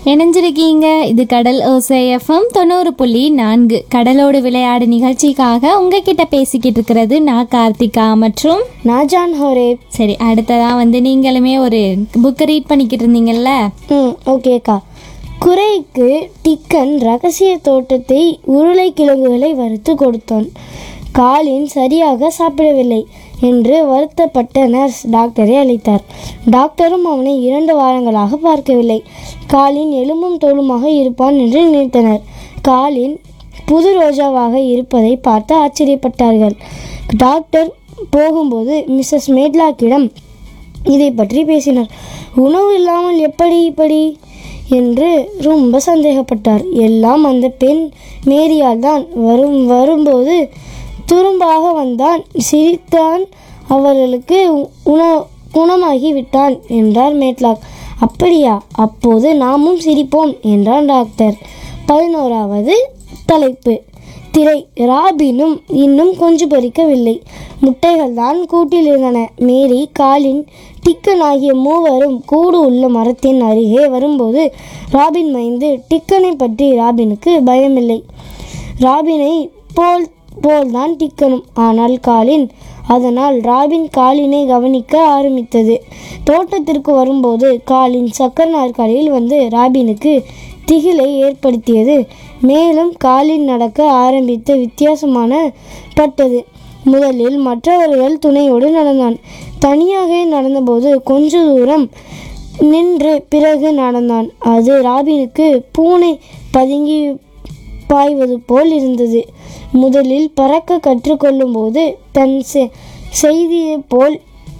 இணைஞ்சிருக்கீங்க இது கடல் ஓசை எஃப்எம் தொண்ணூறு புள்ளி நான்கு கடலோடு விளையாடு நிகழ்ச்சிக்காக உங்ககிட்ட பேசிக்கிட்டு இருக்கிறது நான் கார்த்திகா மற்றும் நாஜான் ஹோரே சரி அடுத்ததான் வந்து நீங்களுமே ஒரு புக்கை ரீட் பண்ணிக்கிட்டு இருந்தீங்கல்ல ம் ஓகேக்கா குறைக்கு டிக்கன் ரகசிய தோட்டத்தை உருளைக்கிழங்குகளை வறுத்து கொடுத்தான் காலின் சரியாக சாப்பிடவில்லை என்று வருத்தப்பட்ட நர்ஸ் டாக்டரை அழைத்தார் டாக்டரும் அவனை இரண்டு வாரங்களாக பார்க்கவில்லை காலின் எலும்பும் தோலுமாக இருப்பான் என்று நினைத்தனர் காலின் புது ரோஜாவாக இருப்பதை பார்த்து ஆச்சரியப்பட்டார்கள் டாக்டர் போகும்போது மிஸ்ஸஸ் மேட்லாக்கிடம் இதை பற்றி பேசினார் உணவு இல்லாமல் எப்படி இப்படி என்று ரொம்ப சந்தேகப்பட்டார் எல்லாம் அந்த பெண் மேரியால் தான் வரும் வரும்போது துரும்பாக வந்தான் சிரித்தான் அவர்களுக்கு உண குணமாகி விட்டான் என்றார் மேட்லாக் அப்படியா அப்போது நாமும் சிரிப்போம் என்றார் டாக்டர் பதினோராவது தலைப்பு திரை ராபினும் இன்னும் கொஞ்சம் பொறிக்கவில்லை முட்டைகள் தான் கூட்டில் இருந்தன மேரி காலின் டிக்கன் ஆகிய மூவரும் கூடு உள்ள மரத்தின் அருகே வரும்போது ராபின் மைந்து டிக்கனை பற்றி ராபினுக்கு பயமில்லை ராபினை போல் போல்தான் டிக்கனும் ஆனால் காலின் அதனால் ராபின் காலினை கவனிக்க ஆரம்பித்தது தோட்டத்திற்கு வரும்போது காலின் சக்கர நாற்காலியில் வந்து ராபினுக்கு திகிலை ஏற்படுத்தியது மேலும் காலில் நடக்க ஆரம்பித்த வித்தியாசமான பட்டது முதலில் மற்றவர்கள் துணையோடு நடந்தான் தனியாக நடந்தபோது கொஞ்ச தூரம் நின்று பிறகு நடந்தான் அது ராபினுக்கு பூனை பதுங்கி பாய்வது போல் இருந்தது முதலில் பறக்க கற்றுக்கொள்ளும் போது தன் செ- செய்தியைப் போல்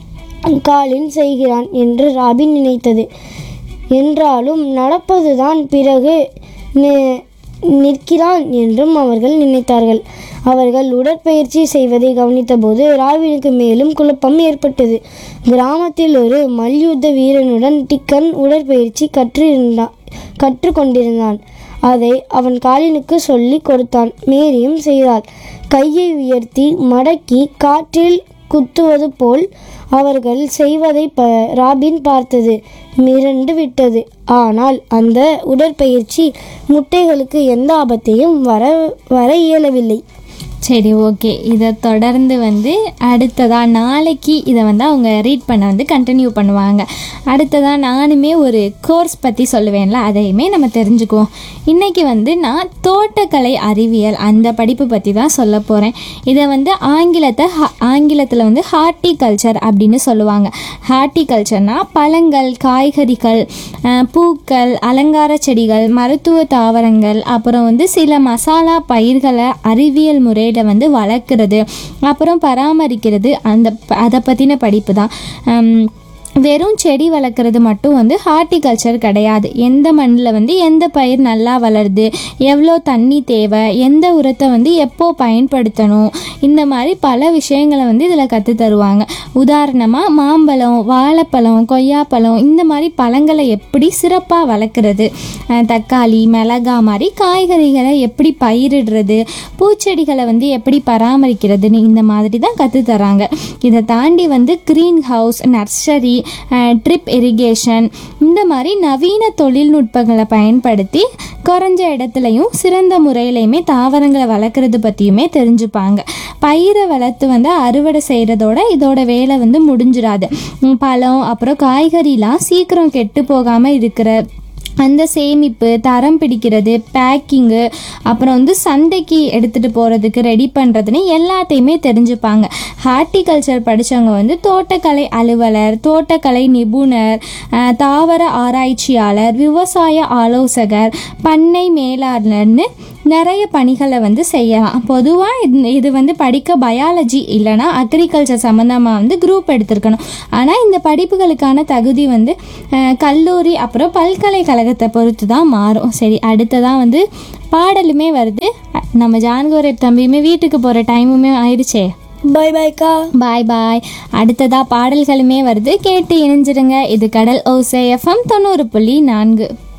காலின் செய்கிறான் என்று ராபின் நினைத்தது என்றாலும் நடப்பதுதான் பிறகு நி- நிற்கிறான் என்றும் அவர்கள் நினைத்தார்கள் அவர்கள் உடற்பயிற்சி செய்வதை கவனித்தபோது ராவினுக்கு மேலும் குழப்பம் ஏற்பட்டது கிராமத்தில் ஒரு மல்யுத்த வீரனுடன் டிக்கன் உடற்பயிற்சி கற்றிருந்தான் கற்றுக்கொண்டிருந்தான் அதை அவன் காலினுக்கு சொல்லி கொடுத்தான் மேரியும் செய்தாள் கையை உயர்த்தி மடக்கி காற்றில் குத்துவது போல் அவர்கள் செய்வதை ப ராபின் பார்த்தது மிரண்டு விட்டது ஆனால் அந்த உடற்பயிற்சி முட்டைகளுக்கு எந்த ஆபத்தையும் வர வர இயலவில்லை சரி ஓகே இதை தொடர்ந்து வந்து அடுத்ததாக நாளைக்கு இதை வந்து அவங்க ரீட் பண்ண வந்து கண்டினியூ பண்ணுவாங்க அடுத்ததாக நானுமே ஒரு கோர்ஸ் பற்றி சொல்லுவேன்ல அதையுமே நம்ம தெரிஞ்சுக்குவோம் இன்றைக்கி வந்து நான் தோட்டக்கலை அறிவியல் அந்த படிப்பு பற்றி தான் சொல்ல போகிறேன் இதை வந்து ஆங்கிலத்தை ஹ- ஆங்கிலத்தில் வந்து ஹார்ட்டிகல்ச்சர் அப்படின்னு சொல்லுவாங்க ஹார்ட்டிகல்ச்சர்னா பழங்கள் காய்கறிகள் அஹ், பூக்கள் அலங்கார செடிகள் மருத்துவ தாவரங்கள் அப்புறம் வந்து சில மசாலா பயிர்களை அறிவியல் முறையில் வந்து வளர்க்குறது அப்புறம் பராமரிக்கிறது அந்த ப- அதை பற்றின படிப்பு தான் ஹம், வெறும் செடி வளர்க்குறது மட்டும் வந்து ஹார்ட்டிகல்ச்சர் கிடையாது எந்த மண்ணில் வந்து எந்த பயிர் நல்லா வளருது எவ்வளோ தண்ணி தேவை எந்த உரத்தை வந்து எப்போ பயன்படுத்தணும் இந்த மாதிரி பல விஷயங்களை வந்து இதில் கற்று தருவாங்க உதாரணமாக மாம்பழம் வாழைப்பழம் கொய்யாப்பழம் இந்த மாதிரி பழங்களை எப்படி சிறப்பாக வளர்க்குறது அஹ் தக்காளி மிளகா மாதிரி காய்கறிகளை எப்படி பயிரிடுறது பூச்செடிகளை வந்து எப்படி பராமரிக்கிறதுன்னு இந்த மாதிரி தான் கற்று தராங்க இதை தாண்டி வந்து green house nursery drip irrigation இந்த மாதிரி நவீன தொழில்நுட்பங்களை பயன்படுத்தி குறைஞ்ச இடத்துலையும் சிறந்த முறையிலையுமே தாவரங்களை வளர்க்குறது பற்றியுமே தெரிஞ்சுப்பாங்க பயிரை வளர்த்து வந்து அறுவடை செய்கிறதோட இதோட வேலை வந்து முடிஞ்சிடாது உம், பழம் அப்புறம் காய்கறிலாம் சீக்கிரம் கெட்டு போகாமல் இருக்கிற அந்த சேமிப்பு தரம் பிடிக்கிறது பேக்கிங்கு அப்புறம் வந்து சந்தைக்கு எடுத்துகிட்டு போகிறதுக்கு ரெடி பண்ணுறதுன்னு எல்லாத்தையுமே தெரிஞ்சுப்பாங்க ஹார்ட்டிகல்ச்சர் படித்தவங்க வந்து தோட்டக்கலை அலுவலர் தோட்டக்கலை நிபுணர் அஹ், தாவர ஆராய்ச்சியாளர் விவசாய ஆலோசகர் பண்ணை மேலாளர்னு நிறைய பணிகளை வந்து செய்யலாம் பொதுவாக இது வந்து படிக்க பயாலஜி இல்லைனா அக்ரிகல்ச்சர் சம்மந்தமாக வந்து குரூப் எடுத்திருக்கணும் ஆனால் இந்த படிப்புகளுக்கான தகுதி வந்து அஹ், கல்லூரி அப்புறம் பல்கலைக்கழகத்தை பொறுத்து தான் மாறும் சரி அடுத்ததான் வந்து பாடலுமே வருது அ- நம்ம ஜான்கோரை தம்பியுமே வீட்டுக்கு போகிற டைமுமே ஆயிடுச்சே பை பைக்கா பாய் பாய் அடுத்ததாக பாடல்களுமே வருது கேட்டு இணைஞ்சிருங்க இது கடல் ஓசை எஃப்எம் தொண்ணூறு புள்ளி நான்கு